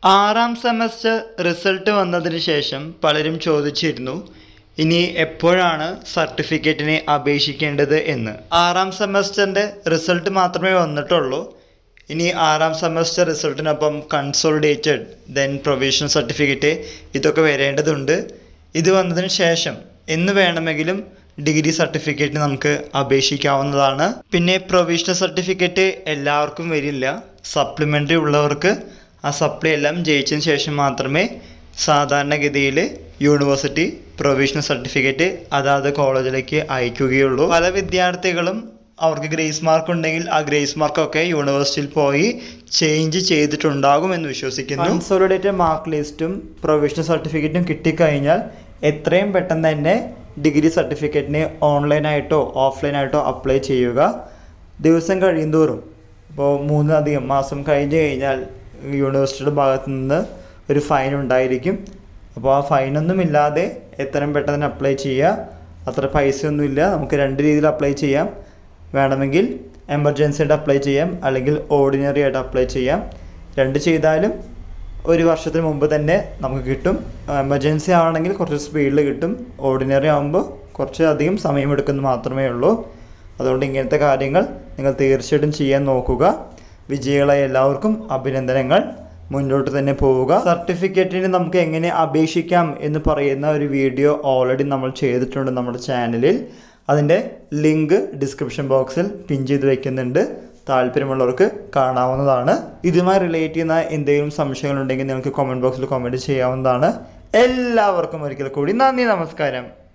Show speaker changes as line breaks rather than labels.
ആറാം semester result വന്നതിന് ശേഷം പലരും ചോദിച്ചിരുന്നു ഇനി എപ്പോഴാണ് സർട്ടിഫിക്കറ്റിന് അപേക്ഷിക്കേണ്ടത് എന്ന് ആറാം സെമസ്റ്ററിൻ്റെ റിസൾട്ട് മാത്രമേ വന്നിട്ടുള്ളൂ ഇനി ആറാം സെമസ്റ്റർ റിസൾട്ടിനൊപ്പം കൺസോളിഡേറ്റഡ് ദെൻ പ്രൊവിഷണൽ സർട്ടിഫിക്കറ്റ് ഇതൊക്കെ വരേണ്ടതുണ്ട് ഇത് വന്നതിന് ശേഷം എന്ന് വേണമെങ്കിലും ഡിഗ്രി സർട്ടിഫിക്കറ്റ് നമുക്ക് അപേക്ഷിക്കാവുന്നതാണ് പിന്നെ പ്രൊവിഷണൽ സർട്ടിഫിക്കറ്റ് എല്ലാവർക്കും വരില്ല സപ്ലിമെൻ്ററി ഉള്ളവർക്ക് ആ സപ്ലി എല്ലാം ജയിച്ചതിന് ശേഷം മാത്രമേ സാധാരണഗതിയിൽ യൂണിവേഴ്സിറ്റി പ്രൊവിഷണൽ സർട്ടിഫിക്കറ്റ് അതാത് കോളേജിലേക്ക് അയക്കുകയുള്ളൂ പല വിദ്യാർത്ഥികളും അവർക്ക് ഗ്രേസ് മാർക്ക് ഉണ്ടെങ്കിൽ ആ ഗ്രേസ് മാർക്കൊക്കെ യൂണിവേഴ്സിറ്റിയിൽ പോയി ചേഞ്ച് ചെയ്തിട്ടുണ്ടാകും എന്ന് വിശ്വസിക്കുന്നു കൺസോളിഡേറ്റഡ് മാർക്ക് ലിസ്റ്റും പ്രൊവിഷണൽ സർട്ടിഫിക്കറ്റും കിട്ടിക്കഴിഞ്ഞാൽ എത്രയും പെട്ടെന്ന് തന്നെ ഡിഗ്രി സർട്ടിഫിക്കറ്റിന് ഓൺലൈനായിട്ടോ ഓഫ്ലൈനായിട്ടോ അപ്ലൈ ചെയ്യുക ദിവസം കഴിയുന്തോറും ഇപ്പോൾ മൂന്നിലധികം മാസം കഴിഞ്ഞ് കഴിഞ്ഞാൽ യൂണിവേഴ്സിറ്റിയുടെ ഭാഗത്തു നിന്ന് ഒരു ഫൈൻ ഉണ്ടായിരിക്കും അപ്പോൾ ആ ഫൈനൊന്നും ഇല്ലാതെ എത്രയും പെട്ടെന്ന് തന്നെ അപ്ലൈ ചെയ്യുക അത്ര പൈസയൊന്നുമില്ല നമുക്ക് രണ്ട് രീതിയിൽ അപ്ലൈ ചെയ്യാം വേണമെങ്കിൽ എമർജൻസി ആയിട്ട് അപ്ലൈ ചെയ്യാം അല്ലെങ്കിൽ ഓർഡിനറി ആയിട്ട് അപ്ലൈ ചെയ്യാം രണ്ട് ചെയ്താലും ഒരു വർഷത്തിന് മുമ്പ് തന്നെ നമുക്ക് കിട്ടും എമർജൻസി ആണെങ്കിൽ കുറച്ച് സ്പീഡിൽ കിട്ടും ഓർഡിനറി ആകുമ്പോൾ കുറച്ച് അധികം സമയമെടുക്കുന്നു മാത്രമേ ഉള്ളൂ അതുകൊണ്ട് ഇങ്ങനത്തെ കാര്യങ്ങൾ നിങ്ങൾ തീർച്ചയായിട്ടും ചെയ്യാൻ നോക്കുക വിജയികളായ എല്ലാവർക്കും അഭിനന്ദനങ്ങൾ മുന്നോട്ട് തന്നെ പോവുക സർട്ടിഫിക്കറ്റിന് നമുക്ക് എങ്ങനെ അപേക്ഷിക്കാം എന്ന് പറയുന്ന ഒരു വീഡിയോ ഓൾറെഡി നമ്മൾ ചെയ്തിട്ടുണ്ട് നമ്മുടെ ചാനലിൽ അതിൻ്റെ ലിങ്ക് ഡിസ്ക്രിപ്ഷൻ ബോക്സിൽ പിൻ ചെയ്ത് വയ്ക്കുന്നുണ്ട് താല്പര്യമുള്ളവർക്ക് കാണാവുന്നതാണ് ഇതുമായി റിലേറ്റ് ചെയ്യുന്ന എന്തെങ്കിലും സംശയങ്ങളുണ്ടെങ്കിൽ നിങ്ങൾക്ക് കമൻറ്റ് ബോക്സിൽ കമൻറ്റ് ചെയ്യാവുന്നതാണ് എല്ലാവർക്കും ഒരിക്കൽ കൂടി നന്ദി നമസ്കാരം